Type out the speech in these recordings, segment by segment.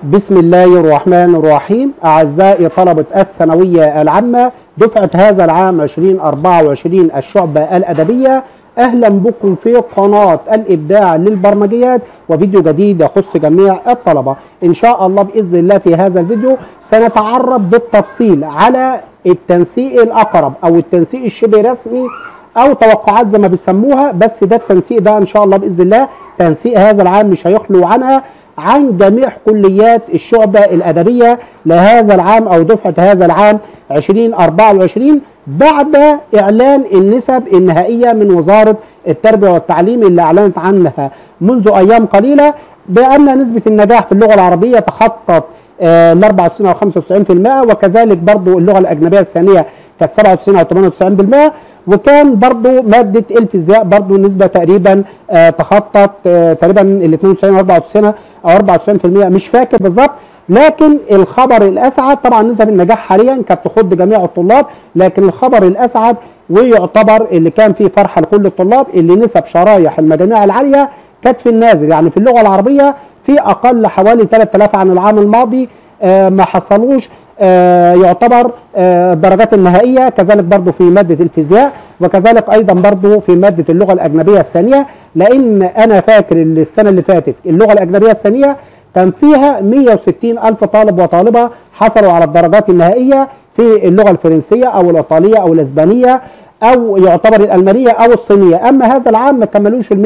بسم الله الرحمن الرحيم أعزائي طلبة الثانوية العامة دفعة هذا العام 2024 الشعبة الأدبية أهلا بكم في قناة الإبداع للبرمجيات وفيديو جديد يخص جميع الطلبة إن شاء الله بإذن الله في هذا الفيديو سنتعرف بالتفصيل على التنسيق الأقرب أو التنسيق الشبه رسمي أو توقعات زي ما بيسموها بس ده التنسيق ده إن شاء الله بإذن الله تنسيق هذا العام مش هيخلو عنها عن جميع كليات الشعبة الأدبية لهذا العام أو دفعة هذا العام 2024 بعد إعلان النسب النهائية من وزارة التربية والتعليم اللي أعلنت عنها منذ أيام قليلة بأن نسبة النجاح في اللغة العربية تخطط آه، ال 94 أو 95% وكذلك برضو اللغة الأجنبية الثانية كانت 97 أو 98% وكان برضو مادة الفيزياء برضو نسبة تقريبا آه، تخطط آه، تقريبا ال 92 أو 94 أو 94% مش فاكر بالظبط لكن الخبر الاسعد طبعا نسب النجاح حاليا كانت تخض جميع الطلاب لكن الخبر الاسعد ويعتبر اللي كان فيه فرحه لكل الطلاب اللي نسب شرايح المجاميع العاليه كانت في النازل يعني في اللغه العربيه في اقل حوالي 3000 عن العام الماضي آه ما حصلوش آه يعتبر آه الدرجات النهائيه كذلك برضو في ماده الفيزياء وكذلك ايضا برضو في ماده اللغه الاجنبيه الثانيه لان انا فاكر السنه اللي فاتت اللغه الاجنبيه الثانيه كان فيها 160 ألف طالب وطالبة حصلوا على الدرجات النهائية في اللغة الفرنسية أو الإيطالية أو الإسبانية أو يعتبر الألمانية أو الصينية أما هذا العام ما كملوش ال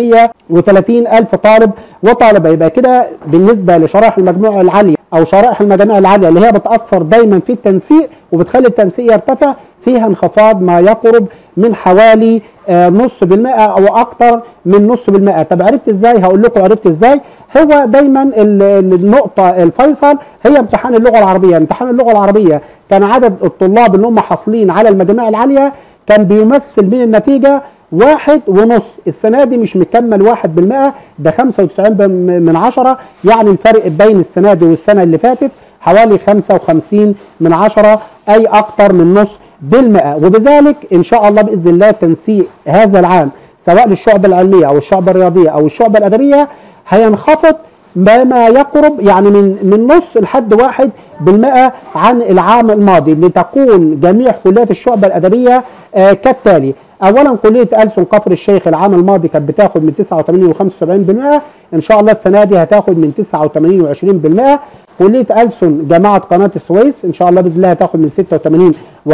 130 ألف طالب وطالبة يبقى كده بالنسبة لشرائح المجموع العالية أو شرائح المجاميع العالية اللي هي بتأثر دايما في التنسيق وبتخلي التنسيق يرتفع فيها انخفاض ما يقرب من حوالي آه نص بالمئة أو أكتر من نص بالمئة طب عرفت إزاي هقول لكم عرفت إزاي هو دايما النقطة الفيصل هي امتحان اللغة العربية امتحان اللغة العربية كان عدد الطلاب اللي هم حاصلين على المجاميع العالية كان بيمثل من النتيجة واحد ونص السنة دي مش مكمل واحد بالمئة ده خمسة وتسعين من عشرة يعني الفرق بين السنة دي والسنة اللي فاتت حوالي خمسة وخمسين من عشرة أي أكتر من نص بالمئة وبذلك إن شاء الله بإذن الله تنسيق هذا العام سواء للشعب العلمية أو الشعب الرياضية أو الشعب الأدبية هينخفض بما يقرب يعني من من نص لحد واحد بالمئة عن العام الماضي لتكون جميع كليات الشعبة الأدبية آه كالتالي أولا كلية ألسن كفر الشيخ العام الماضي كانت بتاخد من 89 و75% إن شاء الله السنة دي هتاخد من 89 و20% كلية ألسن جامعة قناة السويس إن شاء الله بإذن الله هتاخد من 86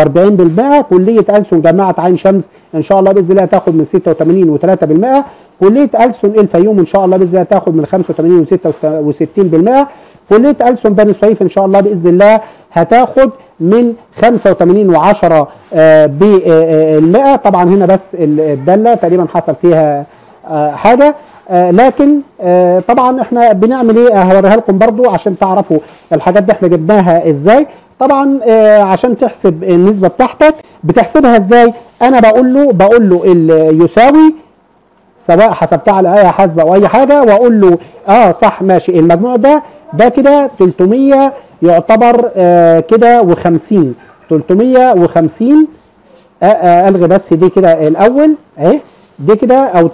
و40% كلية ألسن جامعة عين شمس إن شاء الله بإذن الله هتاخد من 86 و3% كلية ألسن الفيوم إن شاء الله بإذن الله تاخد من 85 و66% كلية ألسن بني سويف إن شاء الله بإذن الله هتاخد من 85 و10 بالمئة طبعا هنا بس الدالة تقريبا حصل فيها حاجة لكن طبعا احنا بنعمل ايه هوريها لكم برضو عشان تعرفوا الحاجات دي احنا جبناها ازاي طبعا عشان تحسب النسبة بتاعتك بتحسبها ازاي انا بقول له بقول له يساوي سواء حسبتها على اي حاسبه او اي حاجه واقول له اه صح ماشي المجموع ده ده كده 300 يعتبر آه كده و50 350 آه آه الغي بس دي كده الاول اهي دي كده او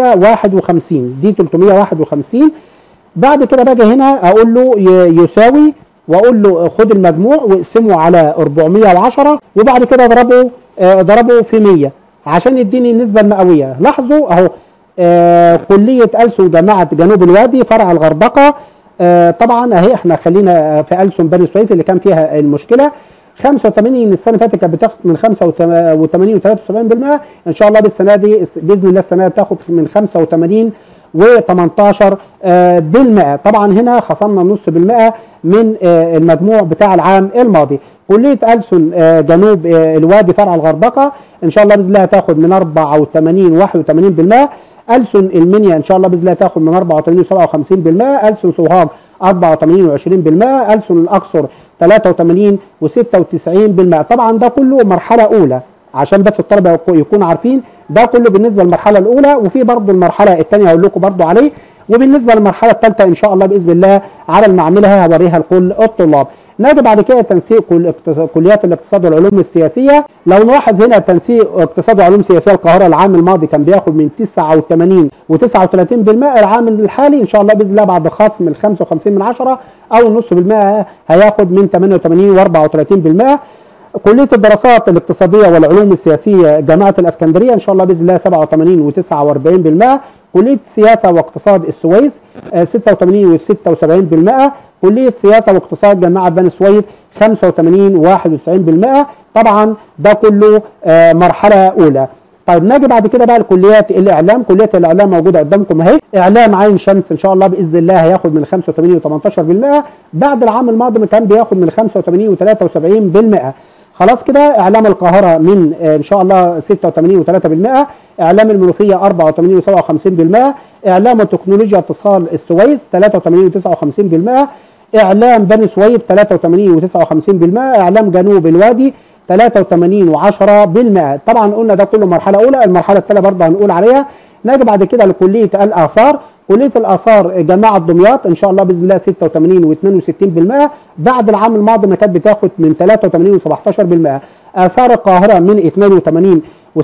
351 دي 351 بعد كده باجي هنا اقول له يساوي واقول له خد المجموع واقسمه على 410 وبعد كده اضربه اضربه في 100 عشان يديني النسبه المئويه لاحظوا اهو آه كلية ألسن جامعة جنوب الوادي فرع الغردقة آه طبعا اهي احنا خلينا في ألسن بني سويف اللي كان فيها المشكلة 85 السنة اللي فاتت كانت بتاخد من 85 و 73% ان شاء الله بالسنة دي باذن الله السنة دي تاخد من 85 و18 آه بالمئة طبعا هنا خصمنا نص بالمئة من آه المجموع بتاع العام الماضي كلية ألسن آه جنوب الوادي فرع الغردقة ان شاء الله باذن الله هتاخد من 84 81 بالمئة ألسن المنيا إن شاء الله بإذن الله تاخد من 84 و57% ألسن سوهاج 84 و20% ألسن الأقصر 83 و96% طبعا ده كله مرحلة أولى عشان بس الطلبة يكونوا عارفين ده كله بالنسبة للمرحلة الأولى وفي برضه المرحلة الثانية هقول لكم برضه عليه وبالنسبة للمرحلة الثالثة إن شاء الله بإذن الله على المعملة هوريها لكل الطلاب نجي بعد كده تنسيق كل اقتص- كليات الاقتصاد والعلوم السياسيه لو نلاحظ هنا تنسيق اقتصاد وعلوم سياسيه القاهره العام الماضي كان بياخد من 89 و39% العام الحالي ان شاء الله باذن الله بعد خصم ال 55 من 10 او النص بالمئه هياخد من 88 و34% كلية الدراسات الاقتصادية والعلوم السياسية جامعة الاسكندرية ان شاء الله باذن الله 87 و49% كلية سياسة واقتصاد السويس آه، 86 و76% كلية سياسة واقتصاد جامعة بني سويف 85 91% طبعا ده كله آه، مرحلة أولى طيب نجي بعد كده بقى لكليات الاعلام كليه الاعلام موجوده قدامكم اهي اعلام عين شمس ان شاء الله باذن الله هياخد من 85 و18% بعد العام الماضي كان بياخد من 85 و73% خلاص كده اعلام القاهره من آه، ان شاء الله 86 و3% اعلام المنوفيه 84 و57% اعلام وتكنولوجيا اتصال السويس 83 و59% اعلام بني سويف 83 و59% اعلام جنوب الوادي 83 و10% طبعا قلنا ده كله مرحله اولى المرحله الثانيه برضه هنقول عليها نجي بعد كده لكليه الاثار كليه الاثار جامعه دمياط ان شاء الله باذن الله 86 و62% بعد العام الماضي ما كانت بتاخد من 83 و17% اثار القاهره من 82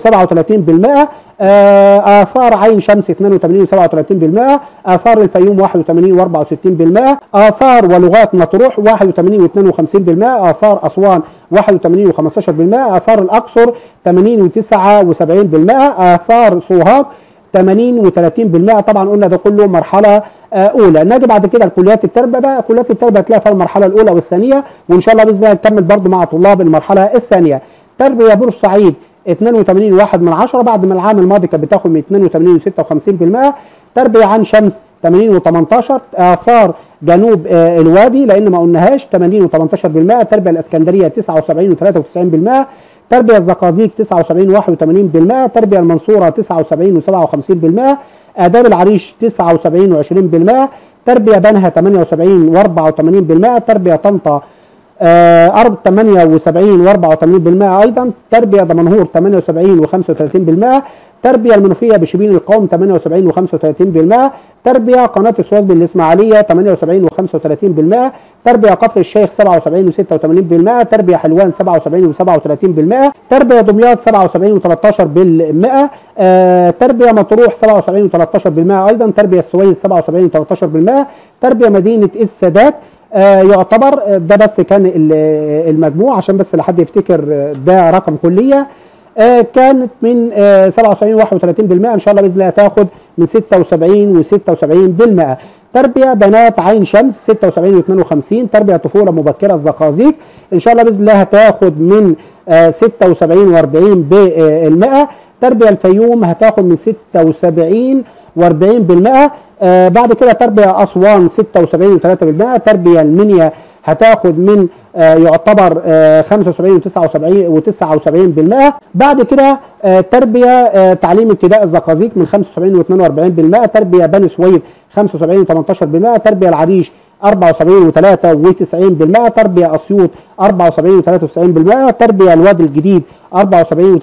و37% آه، آثار عين شمس 82 و37% آثار الفيوم 81 و64% آثار ولغات مطروح 81 و52% آثار أسوان 81 و15% آثار الأقصر 80 و79% آثار سوهاج 80 و30% طبعا قلنا ده كله مرحله آه، اولى نجي بعد كده لكليات التربيه بقى كليات التربيه هتلاقيها في المرحله الاولى والثانيه وان شاء الله باذن الله نكمل برضو مع طلاب المرحله الثانيه تربيه بورسعيد 82 واحد من عشرة بعد ما العام الماضي كانت بتاخد من 82 و56% تربيه عن شمس 80 و18 اثار جنوب آه، الوادي لان ما قلناهاش 80 و18% تربيه الاسكندريه 79 و93% تربيه الزقازيق 79 و81% تربيه المنصوره 79 و57% اداب العريش 79 و20% تربيه بنها 78 و84% تربيه طنطا آه، أرض 78 و84% أيضا تربية دمنهور 78 و35% تربية المنوفية بشبين القوم 78 و35% تربية قناة السويس بالإسماعيلية 78 و35% تربية كفر الشيخ 77 و86% تربية حلوان 77 و37% تربية دمياط 77 و13% آه، تربية مطروح 77 و13% أيضا تربية السويس 77 و13% تربية مدينة السادات آه، يعتبر آه، ده بس كان ال- آه، المجموع عشان بس لحد يفتكر آه، ده رقم كليه آه، كانت من آه، 77 31% ان شاء الله باذن الله هتاخد من 76 و76% تربيه بنات عين شمس 76 و52 تربيه طفوله مبكره الزقازيق ان شاء الله باذن الله هتاخد من آه، 76 و40 بالمئه تربيه الفيوم هتاخد من 76 و40% آه بعد كده تربيه اسوان 76 و3% تربيه المنيا هتاخد من آه يعتبر آه 75 و79 و79% بعد كده آه تربيه آه تعليم ابتداء الزقازيق من 75 و42% تربيه بني سويف 75 و18% تربيه العريش 74 و93% تربيه اسيوط 74 و93% تربيه الوادي الجديد 74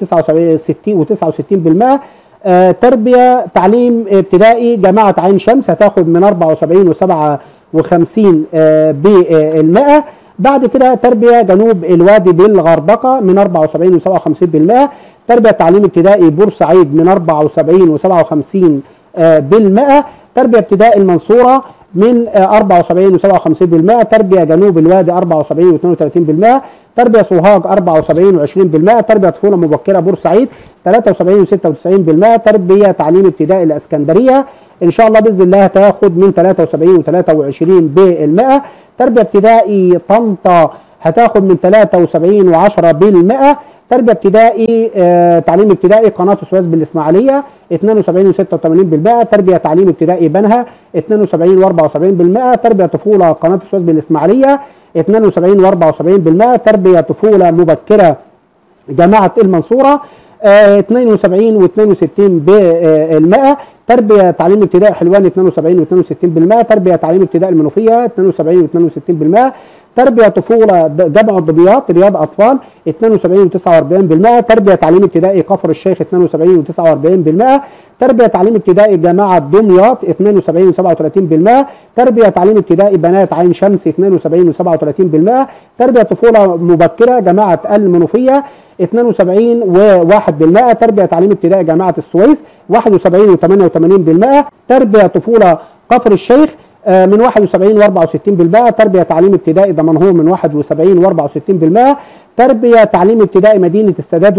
و69 و69% آه، تربيه تعليم ابتدائي جامعه عين شمس هتاخد من 74 و57 آه، بالمئه بعد كده تربيه جنوب الوادي بالغردقه من 74 و57% تربيه تعليم ابتدائي بورسعيد من 74 و57 آه، بالمئه تربيه ابتدائي المنصوره من آه، 74 و57% تربيه جنوب الوادي 74 و32% تربيه سوهاج 74 و20% تربيه طفوله مبكره بورسعيد 73 و96% تربيه تعليم ابتدائي الاسكندريه ان شاء الله باذن الله هتاخد من 73 و23 بالمئه تربيه ابتدائي طنطا هتاخد من 73 و10 بالمئه تربيه ابتدائي آه تعليم ابتدائي قناه السويس بالاسماعيليه 72 و86% تربيه تعليم ابتدائي بنها 72 و74% تربيه طفوله قناه السويس بالاسماعيليه 72 و74% تربيه طفوله مبكره جامعه المنصوره آه 72 و62 بالمئه تربيه تعليم ابتدائي حلوان 72 و62% تربيه تعليم ابتدائي المنوفيه 72 و62% تربيه طفوله د- جامع الدمياط رياض اطفال 72 و49% تربيه تعليم ابتدائي كفر الشيخ 72 و49% تربيه تعليم ابتدائي جامعه دمياط 72 و37% تربيه تعليم ابتدائي بنات عين شمس 72 و37% تربيه طفوله مبكره جامعه المنوفيه 72 و1% تربيه تعليم ابتدائي جامعه السويس 71 و88% تربيه طفوله كفر الشيخ آه، من 71 و64% تربيه تعليم ابتدائي دمنهور من 71 و64% تربيه تعليم ابتدائي مدينه السادات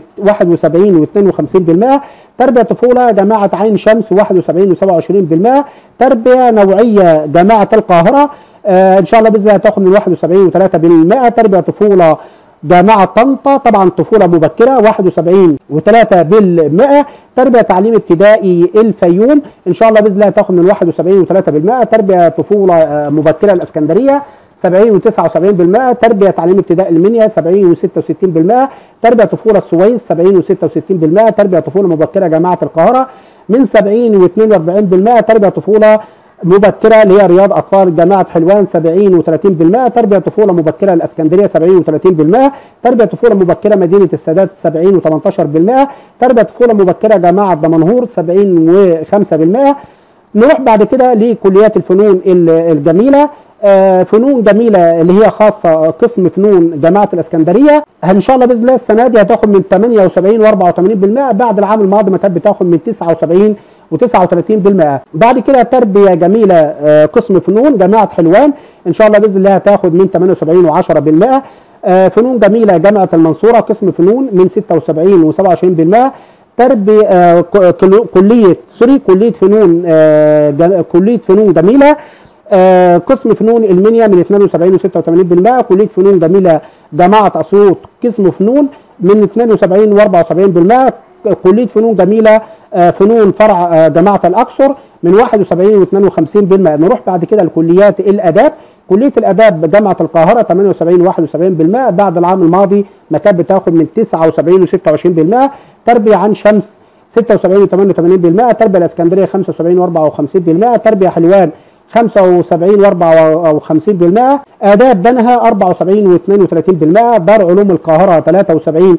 71 و52% تربيه طفوله جماعه عين شمس 71 و27% تربيه نوعيه جماعه القاهره آه، ان شاء الله باذن الله هتاخد من 71 و3% تربيه طفوله جامعة طنطا طبعا طفولة مبكرة 71 و3 بالمئة تربية تعليم ابتدائي الفيوم ان شاء الله باذن الله تاخد من 71 و3 بالمئة تربية طفولة آه، مبكرة الاسكندرية 70 و79% تربية تعليم ابتدائي المنيا 70 و66% تربية طفولة السويس 70 و66% تربية طفولة مبكرة جامعة القاهرة من 70 و42% تربية طفولة مبكرة اللي هي رياض أطفال جامعة حلوان 70 و30% تربية طفولة مبكرة الإسكندرية 70 و30% تربية طفولة مبكرة مدينة السادات 70 و18% تربية طفولة مبكرة جامعة دمنهور 70 و5% نروح بعد كده لكليات الفنون ال- الجميلة آه، فنون جميلة اللي هي خاصة قسم فنون جامعة الإسكندرية إن شاء الله بإذن الله السنة دي هتاخد من 78 و84% بعد العام الماضي ما كانت بتاخد من 79 و39% بعد كده تربية جميلة آه، قسم فنون جامعة حلوان إن شاء الله بإذن الله هتاخد من 78 و10% آه، فنون جميلة جامعة المنصورة قسم فنون من 76 و27% تربية آه، ك- كل- كلية سوري كلية فنون آه، جم- كلية فنون جميلة آه، قسم فنون المنيا من 72 و86% كلية فنون جميلة جامعة أسيوط قسم فنون من 72 و74% كلية فنون جميلة آه، فنون فرع آه، جامعة الأقصر من 71 و52% نروح بعد كده لكليات الآداب كلية الآداب جامعة القاهرة 78 و71% بعد العام الماضي ما كانت بتاخد من 79 و26% تربية عن شمس 76 و88% تربية الإسكندرية 75 و54% تربية حلوان 75 و54% آداب بنها 74 و32% دار علوم القاهرة 73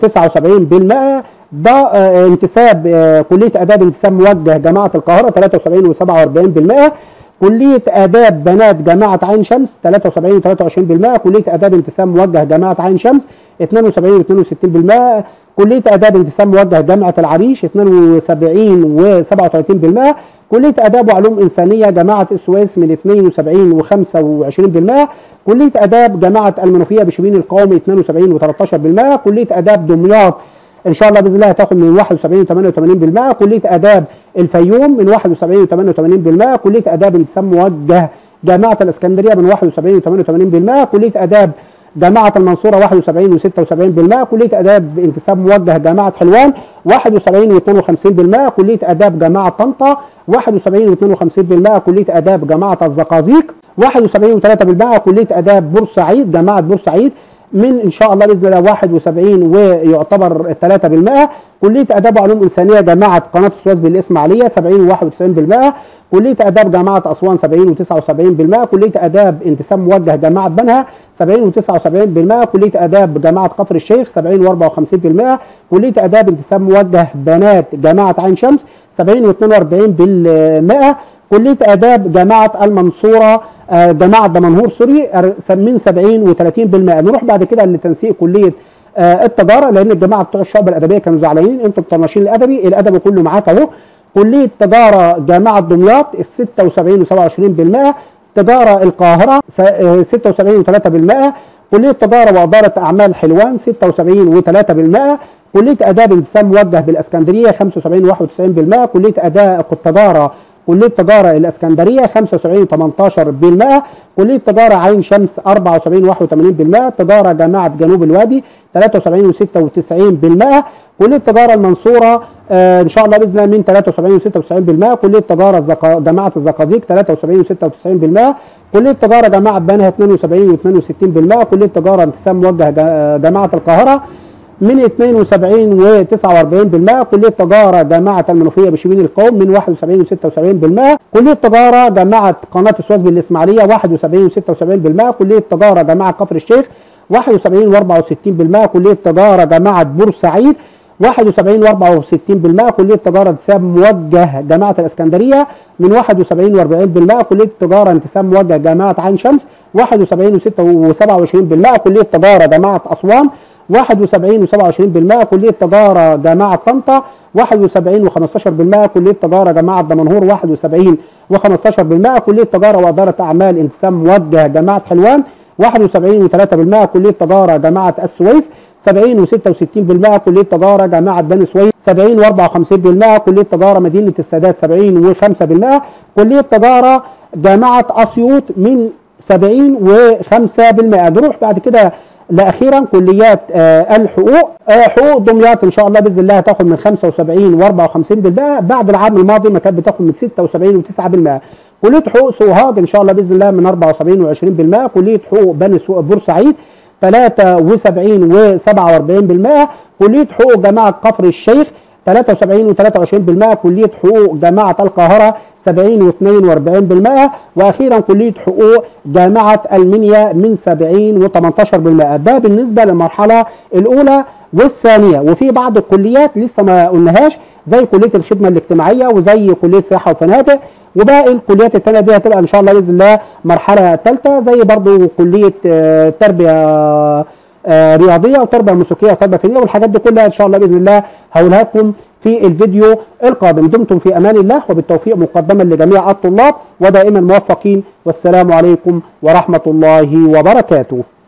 و79% ده آه، انتساب آه، كلية آداب انتساب موجه جامعة القاهرة 73 و47% كلية آداب بنات جامعة عين شمس 73 و23% كلية آداب انتساب موجه جامعة عين شمس 72 و62% كلية آداب انتساب موجه جامعة العريش 72 و37% كلية آداب وعلوم إنسانية جامعة السويس من 72 و25% كلية آداب جامعة المنوفية بشبين القومي 72 و13% كلية آداب دمياط ان شاء الله باذن الله هتاخد من 71 و88% كليه اداب الفيوم من 71 و88% كليه اداب انتساب موجه جامعه الاسكندريه من 71 و88% كليه اداب جامعه المنصوره 71 و76% كليه اداب انتساب موجه جامعه حلوان 71 و52% كليه اداب جامعه طنطا 71 و52% كليه اداب جامعه الزقازيق 71 و3% كليه اداب بورسعيد جامعه بورسعيد من ان شاء الله باذن الله 71 ويعتبر 3% كليه اداب وعلوم انسانيه جامعه قناه السويس بالاسماعيليه 70 و91% كليه اداب جامعه اسوان 70 و79% كليه اداب انتساب موجه جامعه بنها 70 و79% كليه اداب جامعه كفر الشيخ 70 و54% كليه اداب انتساب موجه بنات جامعه عين شمس 70 و42% كليه اداب جامعه المنصوره آه، جامعه دمنهور سوري أر- من 70 و30% نروح بعد كده لتنسيق كليه آه، التجاره لان الجماعه بتوع الشعب الادبيه كانوا زعلانين انتوا بتطنشين الادبي الادبي كله معاك اهو كليه تجاره جامعه دمياط 76 و27% تجاره القاهره س- آه، 76 و3% كليه تجاره واداره اعمال حلوان 76 و3% كليه اداب انتساب موجه بالاسكندريه 75 و91% كليه اداب التجاره كليه تجاره الاسكندريه 75 18% كليه تجاره عين شمس 74 81% تجاره جامعه جنوب الوادي 73 و96% كليه تجاره المنصوره آه ان شاء الله باذن الله من 73 و96% كليه تجاره الزقا... جامعه الزقازيق 73 و96% كليه تجاره جامعه بنها 72 و62% كليه تجاره انتساب موجه جا- جامعه القاهره من 72 و 49% كليه تجاره جامعه المنوفيه بشبين القوم من 71 و 76% كليه تجاره جامعه قناه السويس بالاسماعيليه 71 و 76% كليه تجاره جامعه كفر الشيخ 71 و 64% كليه تجاره جامعه بورسعيد 71 و 64% كليه تجاره انتساب موجه جامعه الاسكندريه من 71 و 40% كليه تجاره انتساب موجه جامعه عين شمس 71 و 27% كليه تجاره جامعه اسوان 71 و 27% كليه تجاره جامعه طنطا 71 و 15% كليه تجاره جامعه دمنهور 71 و 15% كليه تجاره واداره اعمال انتساب موجه جامعه حلوان 71 و 3% كليه تجاره جامعه السويس 70 و 66% كليه تجاره جامعه بني سويف 70 و 54% كليه تجاره مدينه السادات 70 و 5% كليه تجاره جامعه اسيوط من 70 و 5% نروح بعد كده لاخيرا كليات آه الحقوق آه حقوق دمياط ان شاء الله باذن الله هتاخد من 75 و 54% بعد العام الماضي ما كانت بتاخد من 76 و 9% كليه حقوق سوهاج ان شاء الله باذن الله من 74 و 20% كليه حقوق بني بورسعيد 73 و 47% كليه حقوق جامعه كفر الشيخ 73 و 23% كليه حقوق جامعه القاهره 70 و 42% واخيرا كليه حقوق جامعه المنيا من 70 و 18% ده بالنسبه للمرحله الاولى والثانيه وفي بعض الكليات لسه ما قلناهاش زي كليه الخدمه الاجتماعيه وزي كليه سياحه وفنادق وباقي الكليات الثانيه دي هتبقى ان شاء الله باذن الله مرحله ثالثه زي برضو كليه آه تربيه آه رياضيه وتربيه موسيقيه وتربيه فنيه والحاجات دي كلها ان شاء الله باذن الله هقولها لكم في الفيديو القادم دمتم في امان الله وبالتوفيق مقدما لجميع الطلاب ودائما موفقين والسلام عليكم ورحمه الله وبركاته